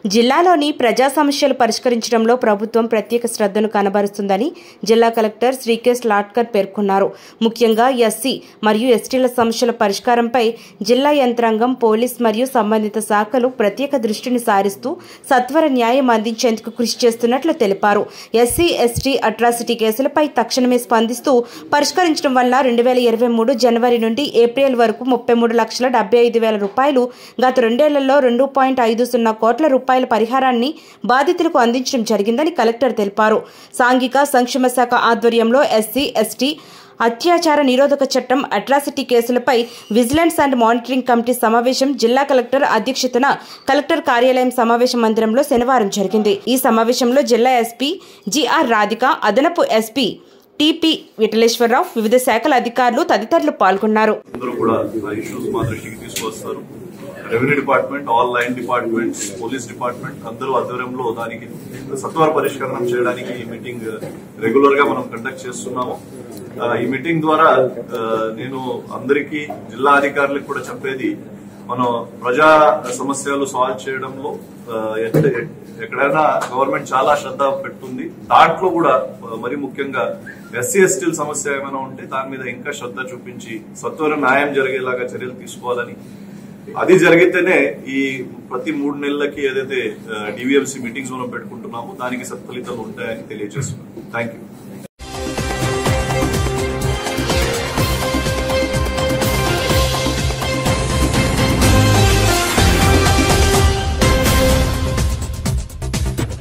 జిల్లాలోని ప్రజా సమస్యలు పరిష్కరించడంలో ప్రభుత్వం ప్రత్యేక శ్రద్ధను కనబరుస్తుందని జిల్లా కలెక్టర్ శ్రీకేశ్ లాట్కర్ పేర్కొన్నారు ముఖ్యంగా ఎస్సీ మరియు ఎస్టీల సమస్యల పరిష్కారంపై జిల్లా యంత్రాంగం పోలీస్ మరియు సంబంధిత శాఖలు ప్రత్యేక దృష్టిని సారిస్తూ సత్వర న్యాయం అందించేందుకు కృషి చేస్తున్నట్లు తెలిపారు ఎస్సీ ఎస్టీ అట్రాసిటీ కేసులపై తక్షణమే స్పందిస్తూ పరిష్కరించడం వల్ల రెండు వేల ఇరవై మూడు జనవరి నుండి ఏప్రిల్ వరకు ముప్పై మూడు లక్షల డెబ్బై ఐదు వేల రూపాయలు గత రెండేళ్లలో రెండు పాయింట్ ఐదు సున్నా కోట్ల రూపాయల పరిహారాన్ని బాధితులకు అందించడం జరిగిందని కలెక్టర్ తెలిపారు సాంఘిక సంక్షేమ శాఖ ఆధ్వర్యంలో ఎస్సీ ఎస్టీ అత్యాచార నిరోధక చట్టం అట్రాసిటీ కేసులపై విజిలెన్స్ అండ్ మానిటరింగ్ కమిటీ సమావేశం జిల్లా కలెక్టర్ అధ్యక్షతన కలెక్టర్ కార్యాలయం సమావేశ మందిరంలో శనివారం జరిగింది ఈ సమావేశంలో జిల్లా ఎస్పీ జిఆర్ రాధిక అదనపు ఎస్పీ టిపి విఠలేశ్వరరావు వివిధ శాఖల అధికారులు తదితరులు పాల్గొన్నారు అందరూ కూడా ఆ ఇష్యూస్ మా దృష్టికి తీసుకొస్తారు revenue department all line departments police department అందరూ ఆధ్వర్యంలో దానికి సత్వర పరిష్కరణం చేయడానికి ఈ మీటింగ్ రెగ్యులర్ గా మనం కండక్ట్ చేస్తున్నాము ఆ, ఈ మీటింగ్ ద్వారా ఆ, నేను అందరికీ జిల్లా అధికారులకు కూడా చెప్పేది మనం ప్రజా సమస్యలు సాల్వ్ చేయడంలో ఆ, ఎక్కడ- ఎక్కడైనా గవర్నమెంట్ చాలా శ్రద్ధ పెడుతుంది దాంట్లో కూడా ఆ, మరి ముఖ్యంగా ఎస్సీ ఎస్టీల సమస్య ఏమైనా ఉంటే దాని మీద ఇంకా శ్రద్ధ చూపించి సత్వర న్యాయం జరిగేలాగా చర్యలు తీసుకోవాలని అది జరిగితేనే ఈ ప్రతి మూడు నెలలకి ఏదైతే డివిఎంసీ మీటింగ్స్ మనం పెట్టుకుంటున్నామో దానికి సత్ఫలితాలు ఉంటాయని తెలియజేస్తున్నాను థ్యాంక్ యూ